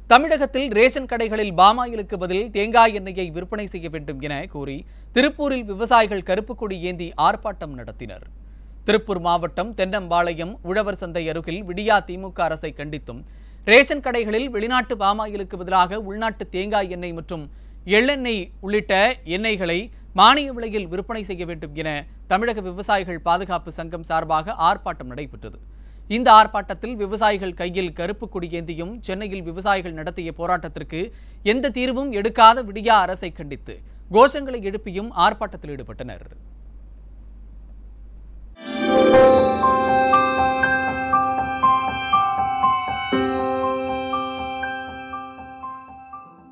தமிழகத்தில் ரேஷன் கடைகளில் பாமாயிலுக்கு பதில் தேங்காய் எண்ணெயை விற்பனை செய்ய வேண்டும் என கூறி திருப்பூரில் விவசாயிகள் கருப்பு கொடி ஏந்தி ஆர்ப்பாட்டம் நடத்தினர் திருப்பூர் மாவட்டம் தென்னம்பாளையம் உழவர் சந்தை அருகில் விடியா திமுக அரசை கண்டித்தும் ரேஷன் கடைகளில் வெளிநாட்டு பாமாயிலுக்கு பதிலாக உள்நாட்டு தேங்காய் எண்ணெய் மற்றும் எள்ளெண்ணெய் உள்ளிட்ட எண்ணெய்களை மானிய விலையில் விற்பனை செய்ய வேண்டும் என தமிழக விவசாயிகள் பாதுகாப்பு சங்கம் சார்பாக ஆர்ப்பாட்டம் நடைபெற்றது இந்த ஆர்ப்பாட்டத்தில் விவசாயிகள் கையில் கருப்பு கொடி ஏந்தியும் சென்னையில் விவசாயிகள் நடத்திய போராட்டத்திற்கு எந்த தீர்வும் எடுக்காத விடியா அரசை கண்டித்து கோஷங்களை எழுப்பியும் ஆர்ப்பாட்டத்தில் ஈடுபட்டனர்